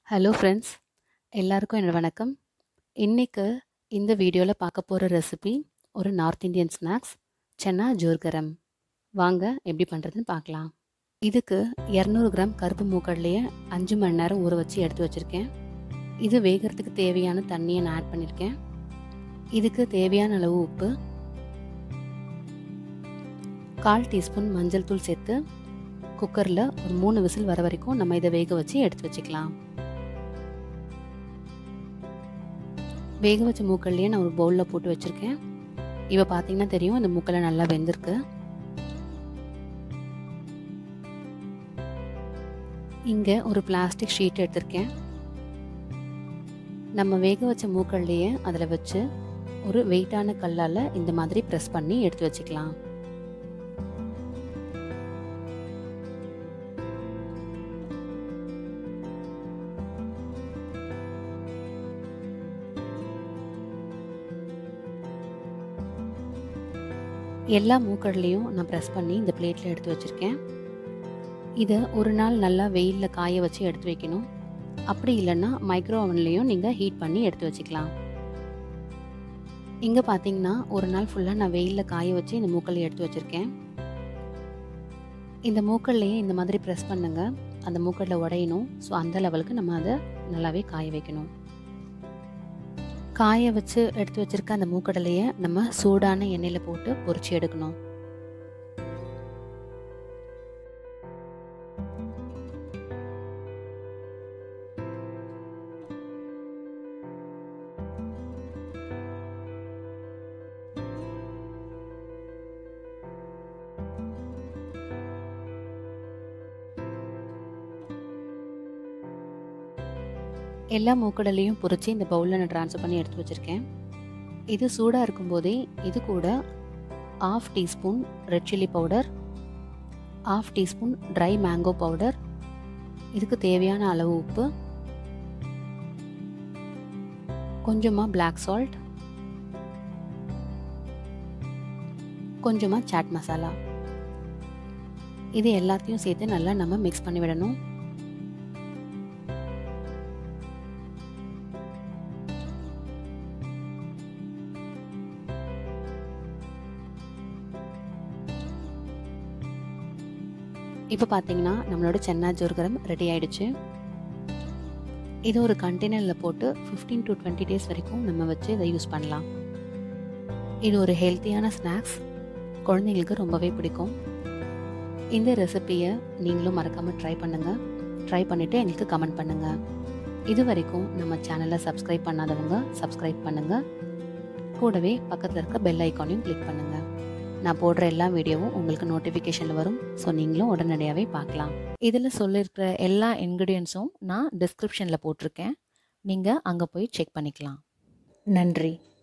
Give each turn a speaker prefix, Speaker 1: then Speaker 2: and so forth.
Speaker 1: hello friends எல்லாருக்கும் என்னோட வணக்கம் இன்றைக்கு இந்த வீடியோவில் பார்க்க போகிற ரெசிபி ஒரு north Indian snacks chana jor garam வாங்க எப்படி பண்ணுறதுன்னு பார்க்கலாம் இதுக்கு இரநூறு கிராம் கருப்பு மூக்கடலையை அஞ்சு மணி நேரம் ஊற வச்சு எடுத்து வச்சுருக்கேன் இது வேகிறதுக்கு தேவையான தண்ணியை நான் ஆட் பண்ணியிருக்கேன் இதுக்கு தேவையான அளவு உப்பு கால் டீஸ்பூன் மஞ்சள் தூள் சேர்த்து குக்கரில் ஒரு மூணு விசில் வர வரைக்கும் நம்ம இதை வேக வச்சு எடுத்து வச்சுக்கலாம் வேக வச்ச மூக்கள்லேயே நான் ஒரு பவுலில் போட்டு வச்சுருக்கேன் இப்போ பார்த்தீங்கன்னா தெரியும் அந்த மூக்கலை நல்லா வெந்திருக்கு இங்கே ஒரு பிளாஸ்டிக் ஷீட் எடுத்திருக்கேன் நம்ம வேக வச்ச மூக்கள்லேயே அதில் வச்சு ஒரு வெயிட்டான கல்லால் இந்த மாதிரி ப்ரெஸ் பண்ணி எடுத்து வச்சுக்கலாம் எல்லா மூக்கடலையும் நான் ப்ரெஸ் பண்ணி இந்த பிளேட்டில் எடுத்து வச்சுருக்கேன் இதை ஒரு நாள் நல்லா வெயிலில் காய வச்சு எடுத்து வைக்கணும் அப்படி இல்லைன்னா மைக்ரோ ஓவன்லேயும் நீங்கள் ஹீட் பண்ணி எடுத்து வச்சுக்கலாம் இங்கே பார்த்தீங்கன்னா ஒரு நாள் ஃபுல்லாக நான் வெயிலில் காய வச்சு இந்த மூக்கல்லை எடுத்து வச்சுருக்கேன் இந்த மூக்கல்லையே இந்த மாதிரி ப்ரெஸ் பண்ணுங்க அந்த மூக்கல்ல உடையணும் ஸோ அந்த லெவலுக்கு நம்ம அதை நல்லாவே காய வைக்கணும் காய வச்சு எடுத்து வச்சிருக்க அந்த மூக்கடலையை நம்ம சூடான எண்ணெயில் போட்டு பொரிச்சு எடுக்கணும் எல்லா மூக்கடலையும் பொறிச்சு இந்த பவுலில் நான் ட்ரான்ஸ்ஃபர் பண்ணி எடுத்து வச்சுருக்கேன் இது சூடாக இருக்கும்போதே இது கூட half teaspoon red chilli powder half teaspoon dry mango powder இதுக்கு தேவையான அளவு உப்பு கொஞ்சமாக பிளாக் சால்ட் கொஞ்சமாக சாட் மசாலா இது எல்லாத்தையும் சேர்த்து நல்லா நம்ம மிக்ஸ் பண்ணி விடணும் இப்போ பார்த்தீங்கன்னா நம்மளோட சென்னா ஜோர்கரம் ரெடி ஆயிடுச்சு இது ஒரு கண்டெய்னரில் போட்டு ஃபிஃப்டீன் டு டுவெண்ட்டி டேஸ் வரைக்கும் நம்ம வச்சு இதை யூஸ் பண்ணலாம் இது ஒரு ஹெல்த்தியான ஸ்நாக்ஸ் குழந்தைங்களுக்கு ரொம்பவே பிடிக்கும் இந்த ரெசிப்பியை நீங்களும் மறக்காமல் ட்ரை பண்ணுங்கள் ட்ரை பண்ணிவிட்டு எங்களுக்கு கமெண்ட் பண்ணுங்கள் இது வரைக்கும் நம்ம சேனலை சப்ஸ்கிரைப் பண்ணாதவங்க சப்ஸ்கிரைப் பண்ணுங்கள் கூடவே பக்கத்தில் இருக்க பெல் ஐக்கானையும் கிளிக் பண்ணுங்கள் நான் போடுற எல்லா வீடியோவும் உங்களுக்கு நோட்டிஃபிகேஷனில் வரும் ஸோ நீங்களும் உடனடியாகவே பார்க்கலாம்
Speaker 2: இதில் சொல்லியிருக்கிற எல்லா இன்க்ரீடியன்ஸும் நான் டிஸ்கிரிப்ஷனில் போட்டிருக்கேன் நீங்கள் அங்கே போய் செக் பண்ணிக்கலாம் நன்றி